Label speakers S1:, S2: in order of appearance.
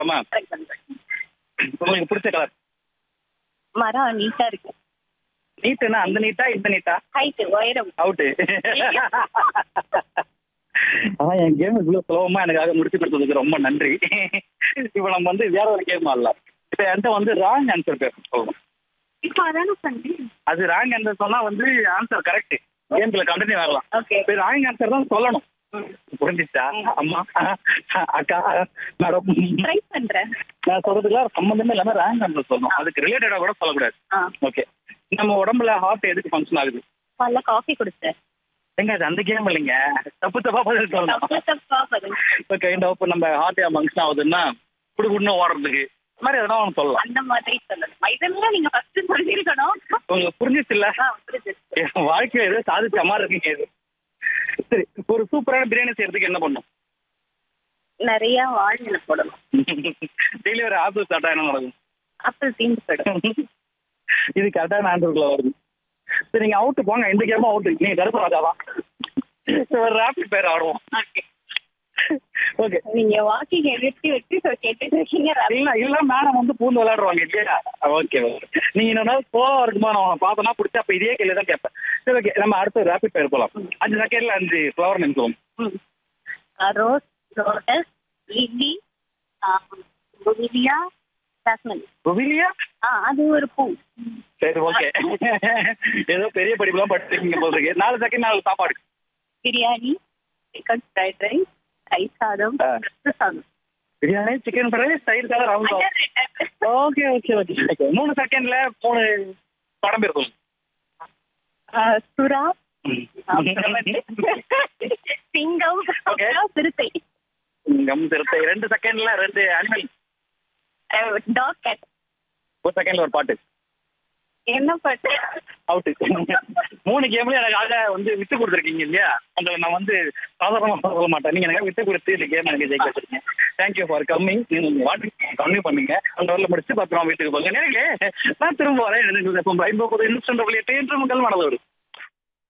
S1: ஆமா
S2: கரெக்ட் பண்றேன்
S1: உங்களுக்கு பிடிச்ச கலர்
S2: மரம் நீட்டா இருக்கு
S1: நீட்டுனா அந்த நீட்டா இந்த நீட்டா
S2: ஹைட் உயரம்
S1: அவுட்டு ஆனா என் கேம் இவ்வளவு சுலபமா எனக்காக முடிச்சு கொடுத்ததுக்கு ரொம்ப நன்றி இப்போ நம்ம வந்து வேற ஒரு கேம் ஆடலாம் இப்போ என்கிட்ட வந்து ராங் ஆன்சர் பேச சொல்லணும்
S2: இப்போ அதானே பண்ணேன்
S1: அது ராங் ஆன்சர் சொன்னா வந்து ஆன்சர் கரெக்ட் கேம்ல கண்டினியூ ஆகலாம்
S2: ஓகே
S1: இப்போ ராங் ஆன்சர் தான் சொல்லணும் புரிஞ்சிச்சா அம்மா அக்கா மேடம்
S2: ட்ரை பண்றேன்
S1: நான் சொல்றதுக்குலாம் சம்மந்தமே இல்லாம ராங் ஆன்சர் சொல்லணும் அதுக்கு ரிலேட்டடா கூட சொல்லக்கூடாது
S2: ஆ
S1: ஓகே நம்ம உடம்புல ஹார்ட் எதுக்கு ஃபங்க்ஷன் ஆகுது
S2: பல்ல காஃபி குடிச்சேன்
S1: எங்க அது அந்த கேம் இல்லைங்க தப்பு தப்பா பதில் சொல்லணும்
S2: தப்பு தப்பா பதில்
S1: இப்போ கைண்ட் ஆஃப் நம்ம ஹார்ட் ஃபங்க்ஷன் ஆகுதுன்னா குடுகுடுன்னு ஓடுறதுக்கு இந்த மாதிரி எதனா ஒன்று சொல்லலாம்
S2: அந்த மாதிரி சொல்லணும் இதெல்லாம் நீங்க ஃபர்ஸ்ட் சொல்லிருக்கணும்
S1: உங்களுக்கு புரிஞ்சிச்சு இல்ல
S2: ஆ, புரியுது.
S1: என் வாழ்க்கையில ஏதோ சாதிச்ச மாதிரி இருக்கீங்க இது சரி ஒரு சூப்பரான பிரியாணி செய்யறதுக்கு என்ன பண்ணும்
S2: நிறைய வாழ்நிலை போடணும்
S1: டெய்லி ஒரு ஆப்பிள் சாப்பிட்டா என்ன நடக்கும்
S2: ஆப்பிள் தீந்து போயிடும்
S1: இது கரெக்டான ஆன்சருக்குள்ள வருது சரி நீங்க அவுட்டு போங்க இந்த கேமும் அவுட்டு நீங்க கருப்பு ராஜாவா சரி, ஒரு ரேபிட் பேர் ஆடுவோம்
S2: Okay.
S1: ஓகே
S2: நீங்க வாக்கிங் எடுத்து வச்சு so கேட்டுட்டு இருக்கீங்க
S1: இல்ல இல்ல மேடம் வந்து பூந்து விளையாடுவாங்க இல்லையா ஓகே ஓகே நீங்க இன்னொரு கோவம் இருக்குமா நான் உன்னை பார்த்தனா பிடிச்சா அப்ப இதே கேள்வி தான் கேட்பேன் சரி ஓகே நம்ம அடுத்து ரேபிட் பேர் போலாம் அஞ்சு செகண்ட்ல அஞ்சு ஃப்ளவர் நேம் சொல்லுவோம்
S2: ரோஸ் லோட்டஸ் லில்லி புவிலியா ஜாஸ்மின்
S1: புவிலியா
S2: ஆ அது ஒரு பூ
S1: சரி ஓகே ஏதோ பெரிய படிப்புலாம் படிச்சிருக்கீங்க போல இருக்கு நாலு செகண்ட் நாலு சாப்பாடு
S2: biryani chicken fried rice rice சாதம்
S1: ஆ.
S2: ரசம் சாதம்
S1: பிரியாணி சிக்கன் ஃப்ரை தயிர் சாதம் round okay okay okay okay மூணு செகண்ட்ல மூணு படம் பேர் சொல்லுங்க
S2: ஆ, சுறா
S1: ம்.
S2: அப்புறம் வந்து சிங்கம்
S1: Okay.
S2: அப்புறம் சிறுத்தை
S1: கம் சிறுத்தை ரெண்டு செகண்ட்ல ரெண்டு அனிமல்
S2: டாக் கேட்
S1: ஒரு செகண்ட்ல ஒரு பாட்டு
S2: என்ன பாட்டு
S1: அவுட்டு மூணு கேம்ல எனக்காக வந்து விட்டு கொடுத்துருக்கீங்க இல்லையா உங்களை நான் வந்து சாதாரணமா சொல்ல மாட்டேன் நீங்க எனக்கு விட்டு கொடுத்து இந்த கேம் எனக்கு ஜெயிக்க வச்சிருக்கீங்க தேங்க்யூ ஃபார் கம்மிங் நீங்க வாட்டி கம்மி பண்ணீங்க அந்த வரல முடிச்சு பத்திரமா வீட்டுக்கு போங்க நேரிலே நான் திரும்ப வரேன் எனக்கு ஐம்பது இன்ஸ்டன்ட் விளையாட்டு என்று உங்கள் மனதோடு